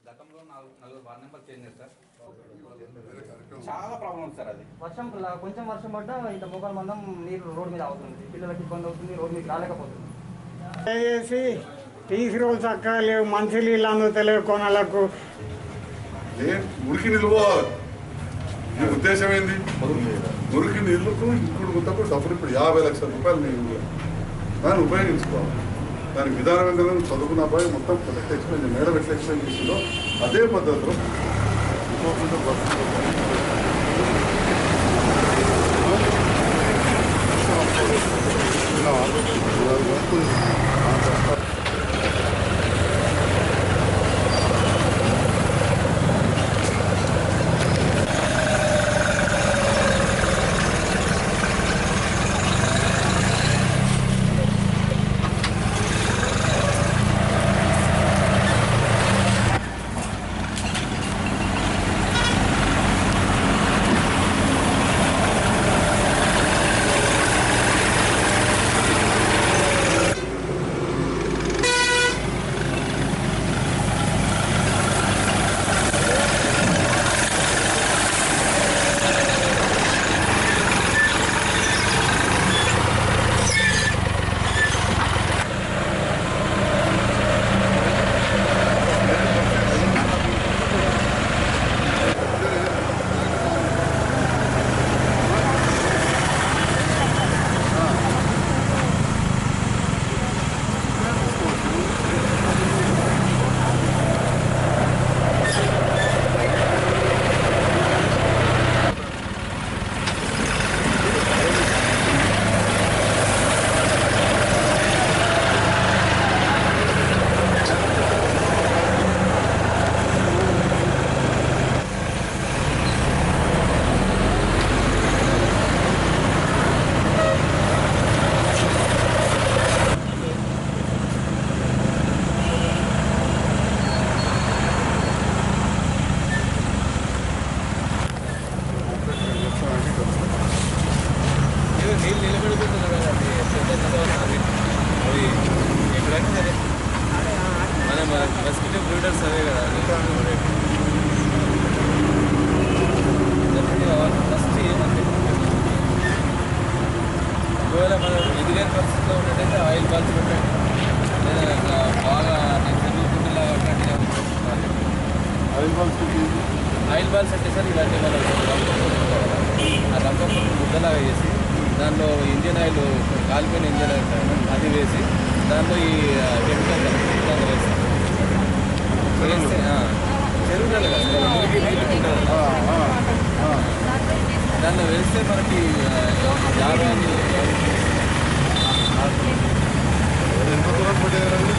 గతంలో నాలుగు నలుగురు వార్డు నెంబర్ చేంజ్ సార్ వేరే కార్యక్రమం చాలా ప్రాబ్లం సార్ అది వర్షం లా- కొంచెం వర్షం పడ్డా ఇంత మోకాల మందం నీరు రోడ్డు మీద అవుతుంది పిల్లలకి ఇబ్బంది అవుతుంది రోడ్డు మీద రాలేకపోతుంది దయచేసి టీసీ రోజు చక్కగా లేవు మంచి నీళ్ళు అందుతలేవు కొనలకు ఏ మురికి నిల్వ నీ ఉద్దేశం ఏంది మురికి నీళ్ళకు ఇంకుడు గుంతకు డబ్బులు ఇప్పుడు యాభై లక్షల రూపాయలు నీళ్ళు దాన్ని ఉపయోగించుకోవాలి దానికి విధానం ఏంటంటే చదువుకున్న అబ్బాయి మొత్తం ఎట్లా ఎక్స్ప్లెయిన్ మేడం ఎట్లా ఎక్స్ప్లెయిన్ చేసిందో అదే పద్ధతిలో ఇంకోకుండా నీళ్ళు నిలబెడుతుంది కదా అది అది అది ఎక్కడైనా సరే మన మస్కిటో బ్రూడర్స్ అవే కదా ఫస్ట్ ఏమంటే ఒకవేళ మనం ఎదిగే పరిస్థితిలో ఉన్నట్టయితే ఆయిల్ బాల్స్ పెట్టండి లేదా ఇట్లా బాగా నేను చదువుకుంటున్నా అట్లాంటివి ఆయిల్ బాల్స్ అంటే సార్ ఇలాంటి మన ఆ రంపం ముద్దలాగా చేసి దాంట్లో ఇంజిన్ ఆయిల్ కాలిపోయిన ఇంజిన్ ఆయిల్ ఉంటుంది కదా, అది వేసి దాంట్లో ఈ కెమికల్ దాంట్లో వేస్తాం వేస్తే ఆ, చెరువులలో కదా సార్, మురికి నీళ్ళు ఉంటుంది కదా. దాంట్లో వేస్తే మనకి యాభై ఎంత దూరం పడేయారండి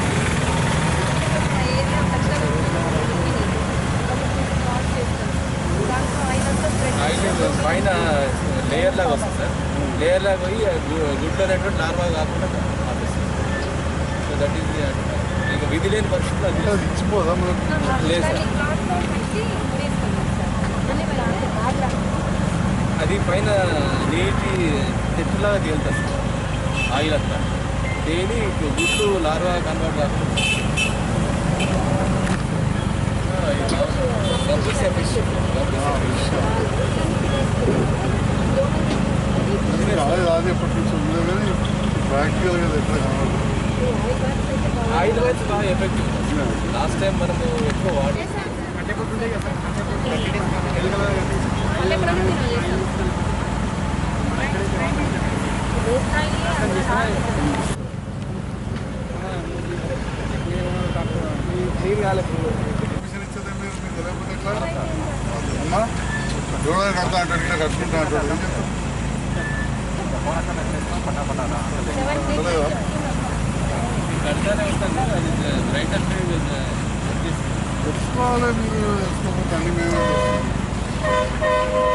ఆయిల్ పైన లేయర్ లాగా వస్తుంది సార్ లేయర్ లాగా పోయి గు- గుడ్లు అనేటువంటి నార్మల్ కాకుండా ఆపేస్తుంది సో దట్ ఈస్ ఇంకా విధి లేని పరిస్థితుల్లో అది అది ఇచ్చిపోదా మనకు లేదు సార్ అది పైన నీటి చెట్టులాగా తేలుతుంది సార్ ఆయిల్ అంతా తేలి గుడ్లు లార్వా కన్వర్ట్ కాకుండా గబ్బిస్ ఫిష్ గబ్బిస్ ఫిష్ అది అది ఎప్పటి నుంచి ఉందో కానీ ప్రాక్టికల్గా అది ఎట్లా కనబడుతుంది ఆయిల్ వైజ్ బాగా ఎఫెక్టివ్ లాస్ట్ టైం మనము ఎక్కువ వాడి పర్మిషన్ ఇచ్చేదే మీరు మీకు తెలియకపోతే ఎట్లా అమ్మా ఎవడో కడతా అంటాడు ఇట్లా కట్టుకుంటా అంటాడు ఏం చేస్తాం తెలియదా కడతానే ఉంటుంది అది రైట్ అంటే తెచ్చుకోవాలి మీరు తెచ్చుకోకపోతే అన్ని మేమే చేస్తాం.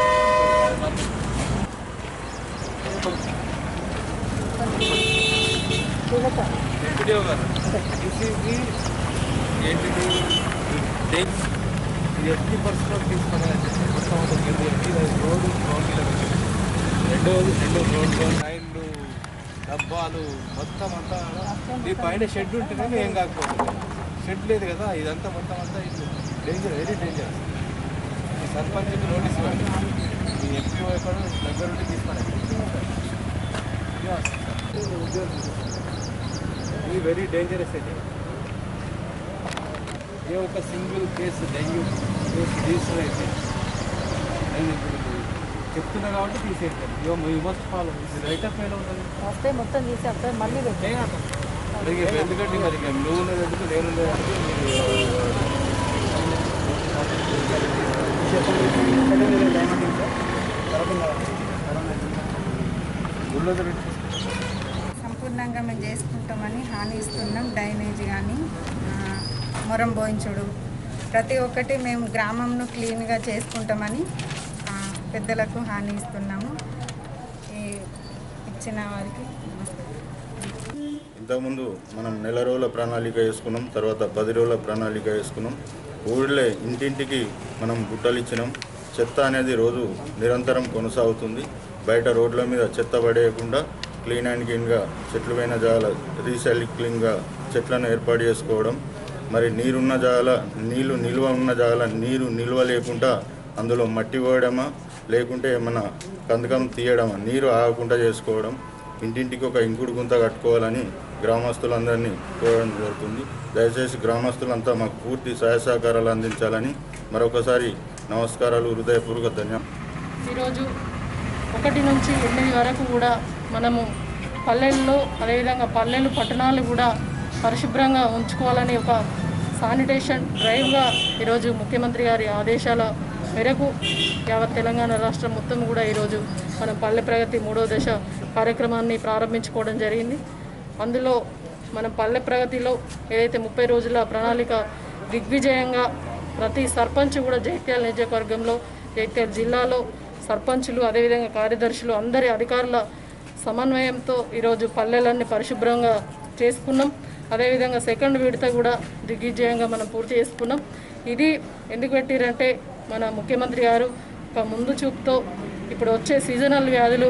ఎంపీడీఓ గారు దిస్ ఈజ్ ది ఏంటిది డేట్స్ ఇది ఎఫ్టీ పర్సెంట్ తీసుకోవాలని చెప్పి మొత్తం ఒక ఇది ఎఫ్టీ రోడ్డు రోడ్డు రెండు రెండు రోడ్లు టైర్లు డబ్బాలు మొత్తం అంతా ఈ పైన షెడ్ ఉంటేనే ఏం కాకపోతుంది షెడ్ లేదు కదా ఇదంతా మొత్తం అంతా ఇది డేంజర్ వెరీ డేంజర్ ఈ సర్పంచ్కి నోటీస్ ఇవ్వండి ఈ ఎంపీఓ ఎక్కడ దగ్గర ఉండి తీసుకోండి ఇది వెరీ డేంజరస్ అయితే ఏ ఒక single case dengue case register అయితే నేను ఇప్పుడు చెప్తున్నా కాబట్టి తీసేస్తాను యూ యూ మస్ట్ ఫాలో ఇది రైట్ ఆఫ్ ఫెయిల్ ఉంటుంది వస్తే మొత్తం తీసేస్తారు మళ్ళీ పెట్టే మరి ఇక ఎందుకంటే మరి ఇక నువ్వు ఉన్నది ఎందుకు నేను ఉన్నది ఎందుకు మీరు గుళ్ళో పెట్టి సంపూర్ణంగా మేము చేసుకుంటామని హామీ ఇస్తున్నాం డ్రైనేజ్ కానీ మొరం పోయించుడు ప్రతి ఒక్కటి మేము గ్రామంను క్లీన్గా చేసుకుంటామని ఆ, పెద్దలకు హామీ ఇస్తున్నాము ఈ ఇచ్చిన వారికి నమస్కారం ఇంతకుముందు మనం నెల రోజుల ప్రణాళిక వేసుకున్నాం తర్వాత పది రోజుల ప్రణాళిక వేసుకున్నాం ఊళ్ళో ఇంటింటికి మనం గుట్టలు ఇచ్చినాం చెత్త అనేది రోజు నిరంతరం కొనసాగుతుంది బయట రోడ్ల మీద చెత్త పడేయకుండా క్లీన్ అండ్ క్లీన్గా చెట్లు పైన జాల రీసైక్లింగ్గా చెట్లను ఏర్పాటు చేసుకోవడం మరి నీరున్న జాల నీళ్లు నిల్వ ఉన్న జాల నీరు నిల్వ లేకుండా అందులో మట్టి పోయడమా లేకుంటే ఏమన్నా కందకం తీయడమా నీరు ఆగకుండా చేసుకోవడం ఇంటింటికి ఒక ఇంకుడు గుంత కట్టుకోవాలని గ్రామస్తులందరినీ కోరడం జరుగుతుంది దయచేసి గ్రామస్తులంతా మాకు పూర్తి సహాయ సహకారాలు అందించాలని మరొకసారి నమస్కారాలు హృదయపూర్వక ధన్యవాదాలు ఈరోజు ఒకటి నుంచి ఎనిమిది వరకు కూడా మనము పల్లెల్లో అదేవిధంగా పల్లెలు పట్టణాలు కూడా పరిశుభ్రంగా ఉంచుకోవాలని ఒక శానిటేషన్ డ్రైవ్గా ఈరోజు ముఖ్యమంత్రి గారి ఆదేశాల మేరకు యావత్ తెలంగాణ రాష్ట్రం మొత్తం కూడా ఈరోజు మనం పల్లె ప్రగతి మూడో దశ కార్యక్రమాన్ని ప్రారంభించుకోవడం జరిగింది అందులో మనం పల్లె ప్రగతిలో ఏదైతే ముప్పై రోజుల ప్రణాళిక దిగ్విజయంగా ప్రతి సర్పంచ్ కూడా జైత్యాల నియోజకవర్గంలో జైత్యాల జిల్లాలో సర్పంచులు అదేవిధంగా కార్యదర్శులు అందరి అధికారుల సమన్వయంతో ఈరోజు పల్లెలన్నీ పరిశుభ్రంగా చేసుకున్నాం అదేవిధంగా సెకండ్ విడత కూడా దిగ్విజయంగా మనం పూర్తి చేసుకున్నాం ఇది ఎందుకు పెట్టిరంటే మన ముఖ్యమంత్రి గారు ఒక ముందు చూపుతో ఇప్పుడు వచ్చే సీజనల్ వ్యాధులు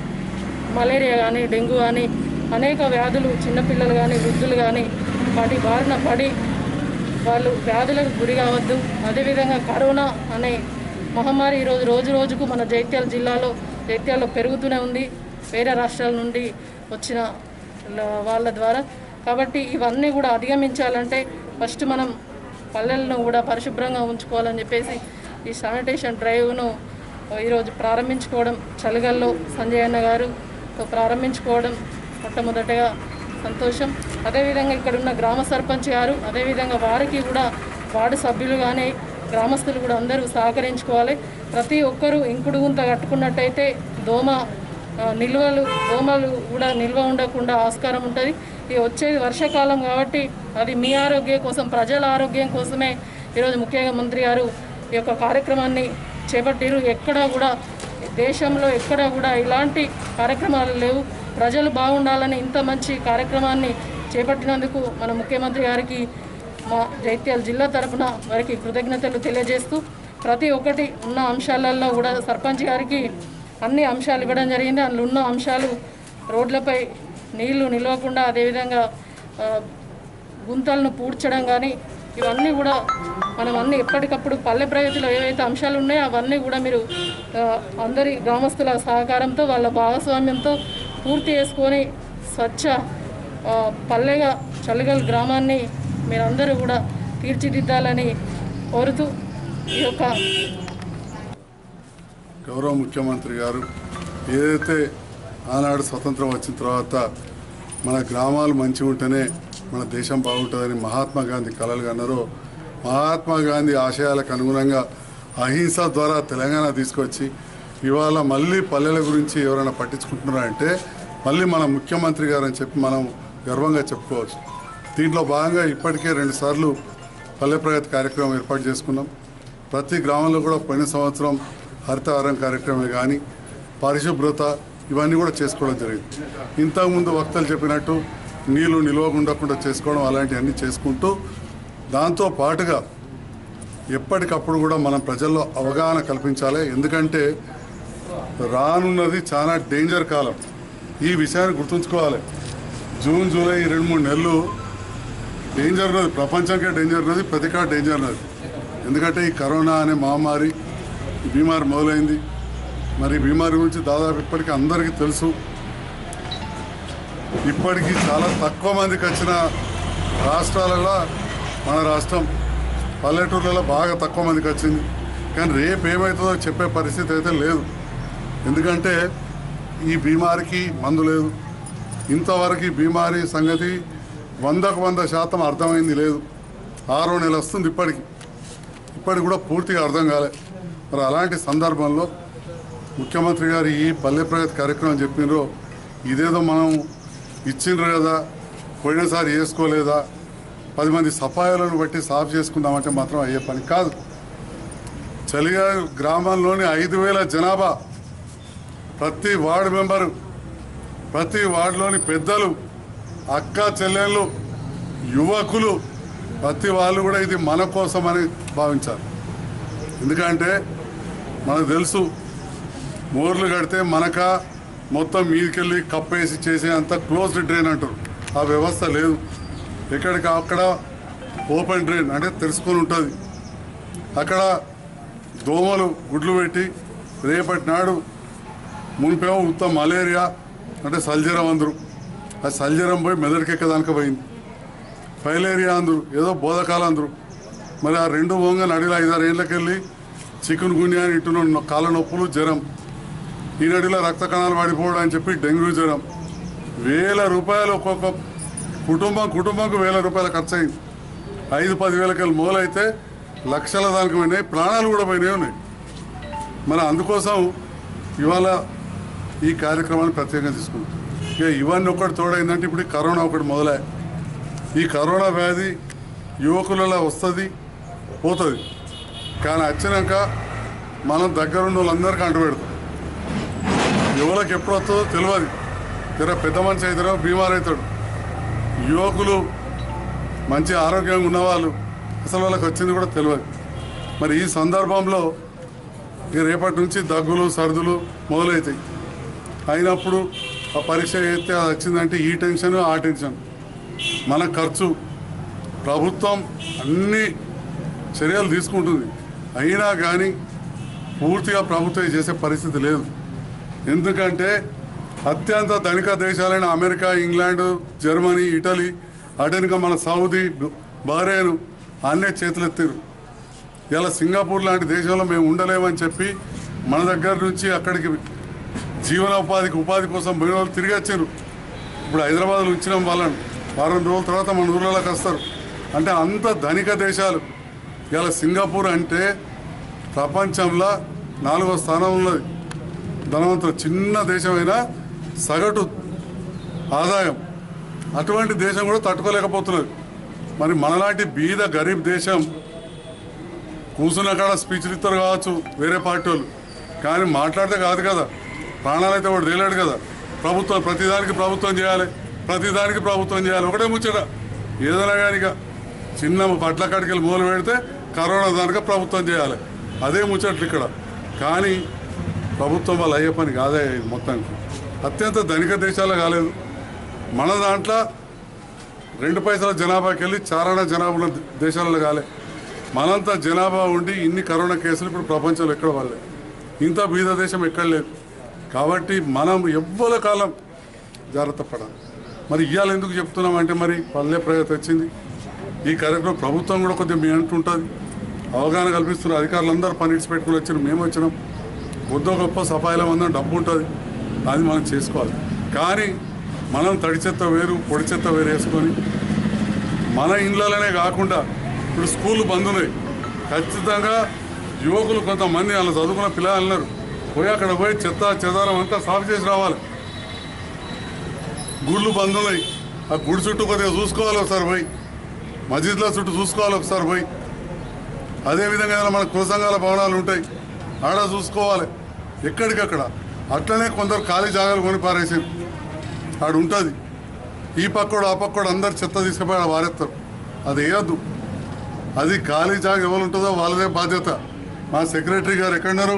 మలేరియా కానీ డెంగ్యూ కానీ అనేక వ్యాధులు చిన్నపిల్లలు కానీ వృద్ధులు కానీ వాటి బారిన పడి వాళ్ళు వ్యాధులకు గురి కావద్దు అదేవిధంగా కరోనా అనే మహమ్మారి ఈరోజు రోజు రోజుకు మన జైత్యాల జిల్లాలో జైత్యాల్లో పెరుగుతూనే ఉంది వేరే రాష్ట్రాల నుండి వచ్చిన ల- వాళ్ళ ద్వారా కాబట్టి ఇవన్నీ కూడా అధిగమించాలంటే ఫస్ట్ మనం పల్లెలను కూడా పరిశుభ్రంగా ఉంచుకోవాలని చెప్పేసి ఈ శానిటేషన్ డ్రైవ్ను ఈరోజు ప్రారంభించుకోవడం చలిగల్లో సంజయ్ అన్న గారుతో ప్రారంభించుకోవడం మొట్టమొదటగా సంతోషం అదేవిధంగా ఇక్కడ ఉన్న గ్రామ సర్పంచ్ గారు అదేవిధంగా వారికి కూడా వార్డు సభ్యులు కానీ గ్రామస్తులు కూడా అందరూ సహకరించుకోవాలి ప్రతి ఒక్కరూ ఇంకుడు గుంత కట్టుకున్నట్టయితే దోమ ఆ, నిల్వలు దోమలు కూడా నిల్వ ఉండకుండా ఆస్కారం ఉంటుంది ఇది వచ్చేది వర్షాకాలం కాబట్టి అది మీ ఆరోగ్యం కోసం ప్రజల ఆరోగ్యం కోసమే ఈరోజు ముఖ్యంగా మంత్రి గారు ఈ యొక్క కార్యక్రమాన్ని చేపట్టారు ఎక్కడా కూడా దేశంలో ఎక్కడా కూడా ఇలాంటి కార్యక్రమాలు లేవు ప్రజలు బాగుండాలని ఇంత మంచి కార్యక్రమాన్ని చేపట్టినందుకు మన ముఖ్యమంత్రి గారికి మా జైత్యాల జిల్లా తరపున వారికి కృతజ్ఞతలు తెలియజేస్తూ ప్రతి ఒక్కటి ఉన్న అంశాలలో కూడా సర్పంచ్ గారికి అన్ని అంశాలు ఇవ్వడం జరిగింది అందులో ఉన్న అంశాలు రోడ్లపై నీళ్లు నిలవకుండా అదేవిధంగా ఆ, గుంతలను పూడ్చడం కానీ ఇవన్నీ కూడా మనం అన్ని ఎప్పటికప్పుడు పల్లె ప్రగతిలో ఏవైతే అంశాలు ఉన్నాయో అవన్నీ కూడా మీరు ఆ, అందరి గ్రామస్తుల సహకారంతో వాళ్ళ భాగస్వామ్యంతో పూర్తి చేసుకొని స్వచ్ఛ ఆ, పల్లెగా చలిగల్ గ్రామాన్ని మీరందరూ కూడా తీర్చిదిద్దాలని కోరుతూ ఈ యొక్క గౌరవ ముఖ్యమంత్రి గారు ఏదైతే ఆనాడు స్వతంత్రం వచ్చిన తర్వాత మన గ్రామాలు మంచిగా ఉంటేనే మన దేశం బాగుంటుందని మహాత్మా గాంధీ కలలు కన్నారో మహాత్మా గాంధీ ఆశయాలకు అనుగుణంగా అహింస ద్వారా తెలంగాణ తీసుకొచ్చి ఇవాళ మళ్ళీ పల్లెల గురించి ఎవరైనా పట్టించుకుంటున్నారంటే మళ్ళీ మన ముఖ్యమంత్రి గారు అని చెప్పి మనం గర్వంగా చెప్పుకోవచ్చు దీంట్లో భాగంగా ఇప్పటికే రెండుసార్లు పల్లె ప్రగతి కార్యక్రమం ఏర్పాటు చేసుకున్నాం ప్రతి గ్రామంలో కూడా పోయిన సంవత్సరం హరితహారం కార్యక్రమం కానీ పరిశుభ్రత ఇవన్నీ కూడా చేసుకోవడం జరిగింది ఇంతకుముందు వక్తలు చెప్పినట్టు నీళ్లు నిల్వ ఉండకుండా చేసుకోవడం అలాంటివన్నీ చేసుకుంటూ దాంతో పాటుగా ఎప్పటికప్పుడు కూడా మనం ప్రజల్లో అవగాహన కల్పించాలి ఎందుకంటే రానున్నది చాలా డేంజర్ కాలం ఈ విషయాన్ని గుర్తుంచుకోవాలి జూన్ జూలై ఈ రెండు మూడు నెలలు డేంజర్ ఉన్నది ప్రపంచంకే డేంజర్ ఉన్నది ప్రతికా డేంజర్ ఉన్నది ఎందుకంటే ఈ కరోనా అనే మహమ్మారి ఈ బీమారి మొదలైంది మరి ఈ బీమారి గురించి దాదాపు ఇప్పటికీ అందరికీ తెలుసు ఇప్పటికీ చాలా తక్కువ మందికి వచ్చిన రాష్ట్రాలలో మన రాష్ట్రం పల్లెటూర్లలో బాగా తక్కువ మందికి వచ్చింది కానీ రేపు ఏమవుతుందో చెప్పే పరిస్థితి అయితే లేదు ఎందుకంటే ఈ బీమారికి మందు లేదు ఇంతవరకు ఈ బీమారి సంగతి వందకు వంద శాతం అర్థమైంది లేదు ఆరో నెల వస్తుంది ఇప్పటికి ఇప్పటికి కూడా పూర్తిగా అర్థం కాలే మరి అలాంటి సందర్భంలో ముఖ్యమంత్రి గారు ఈ పల్లె ప్రగతి కార్యక్రమం చెప్పినారో ఇదేదో మనం ఇచ్చిండ్రు కదా పోయినసారి చేసుకోలేదా పది మంది సఫాయిలను బట్టి సాఫ్ చేసుకుందామంటే మాత్రం అయ్యే పని కాదు చలిగా గ్రామంలోని ఐదు వేల జనాభా ప్రతి వార్డు మెంబరు ప్రతి వార్డులోని పెద్దలు అక్క చెల్లెళ్ళు యువకులు ప్రతి వాళ్ళు కూడా ఇది మన కోసమని భావించాలి ఎందుకంటే మనకు తెలుసు మోర్లు కడితే మనక మొత్తం మీదకెళ్ళి కప్పేసి చేసే అంత క్లోజ్డ్ డ్రైన్ అంటారు ఆ వ్యవస్థ లేదు ఎక్కడికి అక్కడ ఓపెన్ డ్రైన్ అంటే తెరుచుకొని ఉంటుంది అక్కడ దోమలు గుడ్లు పెట్టి రేపటి నాడు మునిపేమో ఉత్త మలేరియా అంటే సల్జరం అందరు ఆ సల్జరం పోయి మెదడుకెక్కదానికి పోయింది ఫైలేరియా అందరు ఏదో బోధకాలు అందరు మరి ఆ రెండు వంగ నడిలో ఐదారు ఏళ్ళకెళ్ళి చికెన్ గున్యా అని ఇటున్న కాళ్ళ నొప్పులు జ్వరం ఈ నడిలో రక్త కణాలు పడిపోవడం అని చెప్పి డెంగ్యూ జ్వరం వేల రూపాయలు ఒక్కొక్క కుటుంబం కుటుంబంకు వేల రూపాయలు ఖర్చు అయింది ఐదు పది వేలకెళ్ళి మొదలైతే లక్షల దానికి పోయినాయి ప్రాణాలు కూడా పోయినాయి ఉన్నాయి మరి అందుకోసం ఇవాళ ఈ కార్యక్రమాన్ని ప్రత్యేకంగా తీసుకున్నాం ఇక ఇవన్నీ ఒకటి తోడైందంటే ఇప్పుడు ఈ కరోనా ఒకటి మొదలై ఈ కరోనా వ్యాధి యువకులలో వస్తుంది పోతుంది కానీ వచ్చినాక మనం దగ్గరున్న వాళ్ళందరికీ అంటుపెడతాం యువలకు ఎప్పుడు వస్తుందో తెలియదు జర పెద్ద మనిషి అవుతారో బీమార్ అవుతాడు యువకులు మంచి ఆరోగ్యంగా ఉన్నవాళ్ళు అసలు వాళ్ళకి వచ్చింది కూడా తెలియదు మరి ఈ సందర్భంలో ఇక రేపటి నుంచి దగ్గులు సర్దులు మొదలవుతాయి అయినప్పుడు ఆ పరీక్ష అయితే అది వచ్చిందంటే ఈ టెన్షన్ ఆ టెన్షన్ మన ఖర్చు ప్రభుత్వం అన్ని చర్యలు తీసుకుంటుంది అయినా కానీ పూర్తిగా ప్రభుత్వం చేసే పరిస్థితి లేదు ఎందుకంటే అత్యంత ధనిక దేశాలైన అమెరికా ఇంగ్లాండ్ జర్మనీ ఇటలీ అటెనుక మన సౌదీ బహ్రెయిన్ అన్నే చేతులెత్తారు ఇలా సింగపూర్ లాంటి దేశంలో మేము ఉండలేమని చెప్పి మన దగ్గర నుంచి అక్కడికి జీవనోపాధికి ఉపాధి కోసం పోయిన వాళ్ళు తిరిగి వచ్చారు ఇప్పుడు హైదరాబాద్లో ఉంచినాం వాళ్ళని వారం రోజుల తర్వాత మన ఊళ్ళలోకి వస్తారు అంటే అంత ధనిక దేశాలు ఇలా సింగపూర్ అంటే ప్రపంచంలో నాలుగో స్థానం ఉన్నది ధనవంతులు చిన్న దేశమైనా సగటు ఆదాయం అటువంటి దేశం కూడా తట్టుకోలేకపోతున్నది మరి మనలాంటి బీద గరీబ్ దేశం కూర్చున్న కాడ స్పీచ్లు ఇస్తారు కావచ్చు వేరే పార్టీ వాళ్ళు కానీ మాట్లాడితే కాదు కదా ప్రాణాలు అయితే వాడు తేలాడు కదా ప్రభుత్వం ప్రతిదానికి ప్రభుత్వం చేయాలి ప్రతిదానికి ప్రభుత్వం చేయాలి ఒకటే ముచ్చట ఏదైనా కానీ ఇక చిన్న పట్ల కాడికి వెళ్ళి మొదలు పెడితే కరోనా దానిక ప్రభుత్వం చేయాలి అదే ముచ్చట్లు ఇక్కడ కానీ ప్రభుత్వం వాళ్ళు అయ్యే పని కాదే ఇది మొత్తానికి అత్యంత ధనిక దేశాలు కాలేదు మన దాంట్లో రెండు పైసల జనాభాకి వెళ్ళి చారణ జనాభా ఉన్న దేశాలలో కాలే మనంతా జనాభా ఉండి ఇన్ని కరోనా కేసులు ఇప్పుడు ప్రపంచంలో ఎక్కడ వాళ్ళే ఇంత బీద దేశం ఎక్కడ లేదు కాబట్టి మనం ఎవ్వల కాలం జాగ్రత్త పడాలి మరి ఇవాళ ఎందుకు చెప్తున్నాం అంటే మరి పల్లె ప్రగతి వచ్చింది ఈ కార్యక్రమం ప్రభుత్వం కూడా కొద్దిగా మీ అంటుంటుంది అవగాహన కల్పిస్తున్న అధికారులందరూ పని ఇచ్చి పెట్టుకుని వచ్చిన మేము వచ్చినాం కొద్దో గొప్ప సఫాయిలో అందరం డబ్బు ఉంటుంది అది మనం చేసుకోవాలి కానీ మనం తడి చెత్త వేరు పొడి చెత్త వేరు వేసుకొని మన ఇండ్లలోనే కాకుండా ఇప్పుడు స్కూళ్ళు బంద్ ఉన్నాయి ఖచ్చితంగా యువకులు కొంతమంది అలా చదువుకున్న పిల్లలు అన్నారు పోయి అక్కడ పోయి చెత్త చెదారం అంతా సాఫ్ చేసి రావాలి గుళ్ళు బంద్ ఉన్నాయి ఆ గుడి చుట్టూ కొద్దిగా చూసుకోవాలి ఒకసారి పోయి మస్జిద్ల చుట్టూ చూసుకోవాలి ఒకసారి పోయి అదేవిధంగా ఏదైనా మన కుల సంఘాల భవనాలు ఉంటాయి ఆడ చూసుకోవాలి ఎక్కడికక్కడ అట్లనే కొందరు ఖాళీ జాగాలు కొని పారేసారు ఆడు ఉంటుంది ఈ పక్కోడు ఆ పక్కోడు అందరు చెత్త తీసుకుపోయి ఆడ వారేస్తారు అది వేయద్దు అది ఖాళీ జాగా ఎవరు ఉంటుందో వాళ్ళదే బాధ్యత మా సెక్రటరీ గారు ఎక్కడున్నారు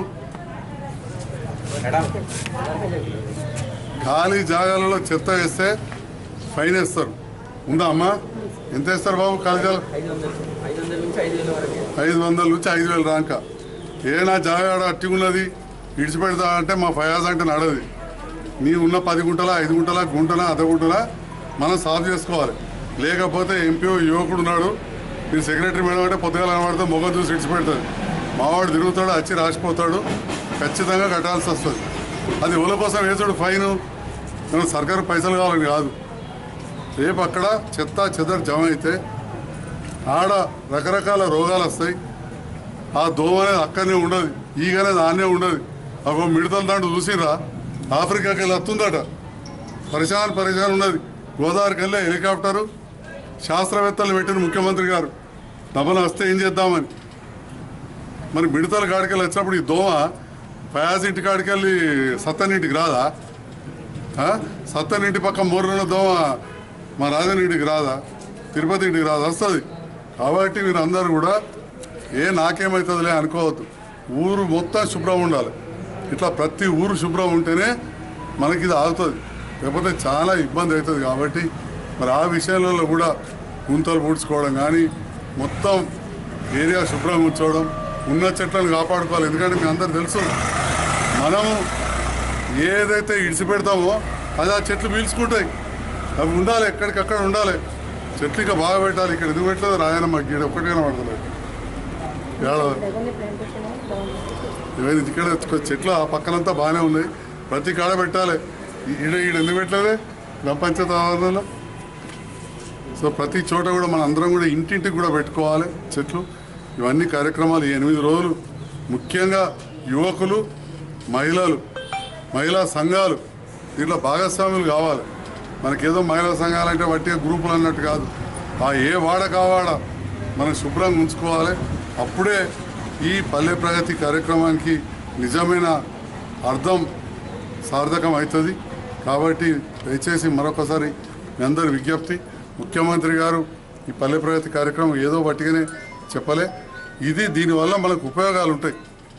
ఖాళీ జాగాలలో చెత్త వేస్తే ఫైన్ వేస్తారు ఉందా అమ్మా ఎంత వేస్తారు బాబు ఖాళీ జాగా నుంచి ఐదు వేల వరకు ఐదు వందల నుంచి ఐదు వేలు రాక ఏ నా జాగాడ అట్టి ఉన్నది ఇడిచిపెడతా అంటే మా ఫయాజ్ అంటే నడది నీ ఉన్న పది గుంటల ఐదు గుంటల గుంటల అర్ధ గుంటల మనం సాల్వ్ చేసుకోవాలి లేకపోతే ఎంపీ యువకుడు ఉన్నాడు మీరు సెక్రటరీ మేడం అంటే పొద్దుగాల కనబడితే మొగం చూసి ఇడిచిపెడుతుంది మావాడు తిరుగుతాడు వచ్చి రాసిపోతాడు ఖచ్చితంగా కట్టాల్సి వస్తుంది అది ఎవరి కోసం వేసాడు ఫైన్ మనం సర్కారు పైసలు కావాలని కాదు రేపు అక్కడ చెత్త చెదర జమ అయితే ఆడ రకరకాల రోగాలు వస్తాయి ఆ దోమ అనేది అక్కడనే ఉండదు ఈగ అనేది ఆనే ఉండదు ఒక మిడతల దాంట్లో చూసిరా ఆఫ్రికాకి వెళ్ళి వస్తుందట పరిశాన్ పరిశాన్ ఉన్నది గోదావరికి వెళ్ళే హెలికాప్టరు శాస్త్రవేత్తలు పెట్టిన ముఖ్యమంత్రి గారు దమన వస్తే ఏం చేద్దామని మరి మిడతల కాడికెళ్ళి వచ్చినప్పుడు ఈ దోమ పయాస్ ఇంటి కాడికెళ్ళి సత్తనింటికి రాదా ఆ? సత్తనింటి పక్క మూరున్న దోమ మా రాజన్ ఇంటికి రాదా తిరుపతి ఇంటికి రాదా వస్తుంది కాబట్టి మీరు అందరూ కూడా ఏ నాకేమవుతుందిలే అనుకోవద్దు ఊరు మొత్తం శుభ్రం ఉండాలి ఇట్లా ప్రతి ఊరు శుభ్రం ఉంటేనే మనకి ఇది ఆగుతుంది లేకపోతే చాలా ఇబ్బంది అవుతుంది కాబట్టి మరి ఆ విషయంలో కూడా గుంతలు పూడ్చుకోవడం కానీ మొత్తం ఏరియా శుభ్రంగా ఉంచుకోవడం ఉన్న చెట్లను కాపాడుకోవాలి ఎందుకంటే మీ అందరు తెలుసు మనము ఏదైతే ఇడిచిపెడతామో అది ఆ చెట్లు పీల్చుకుంటాయి అవి ఉండాలి ఎక్కడికక్కడ ఉండాలి చెట్లు ఇక బాగా పెట్టాలి ఇక్కడ ఎందుకు పెట్టలేదు రాయనమ్మ గీడ ఒక్కటిగానే పడతలేదు ఏడాది ఇవన్నీ ఇక్కడ చెట్లు ఆ పక్కనంతా బాగానే ఉన్నాయి ప్రతి కాడ పెట్టాలి ఈ- ఈడ ఈడ ఎందుకు పెట్టలేదే గ్రామ పంచాయతీ ఆవరణలో సో ప్రతి చోట కూడా మన అందరం కూడా ఇంటింటికి కూడా పెట్టుకోవాలి చెట్లు ఇవన్నీ కార్యక్రమాలు ఈ ఎనిమిది రోజులు ముఖ్యంగా యువకులు మహిళలు మహిళా సంఘాలు దీంట్లో భాగస్వాములు కావాలి మనకేదో మహిళా సంఘాలు అంటే వట్టిగా గ్రూపులు అన్నట్టు కాదు ఆ ఏ వాడ కావాడ మనం శుభ్రంగా ఉంచుకోవాలి అప్పుడే ఈ పల్లె ప్రగతి కార్యక్రమానికి నిజమైన అర్థం సార్థకం అవుతుంది కాబట్టి దయచేసి మరొకసారి మీ అందరి విజ్ఞప్తి ముఖ్యమంత్రి గారు ఈ పల్లె ప్రగతి కార్యక్రమం ఏదో బట్టిగానే చెప్పలే ఇది దీనివల్ల మనకు ఉపయోగాలు ఉంటాయి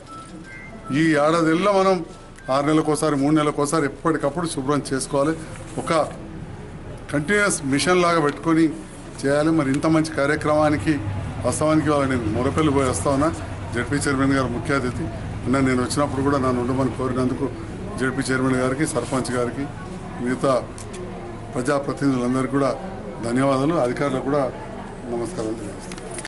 ఈ ఏడాదిలో మనం ఆరు నెలలకోసారి మూడు నెలలకోసారి ఎప్పటికప్పుడు శుభ్రం చేసుకోవాలి ఒక కంటిన్యూస్ మిషన్ లాగా పెట్టుకొని చేయాలి మరి ఇంత మంచి కార్యక్రమానికి వాస్తవానికి వాళ్ళ నేను మొరపల్లి పోయి వస్తా ఉన్నా జడ్పీ చైర్మన్ గారు ముఖ్య అతిథి నిన్న నేను వచ్చినప్పుడు కూడా నన్ను ఉండమని కోరినందుకు జడ్పీ చైర్మన్ గారికి సర్పంచ్ గారికి మిగతా ప్రజాప్రతినిధులందరికీ కూడా ధన్యవాదాలు అధికారులకు కూడా నమస్కారాలు తెలియజేస్తాను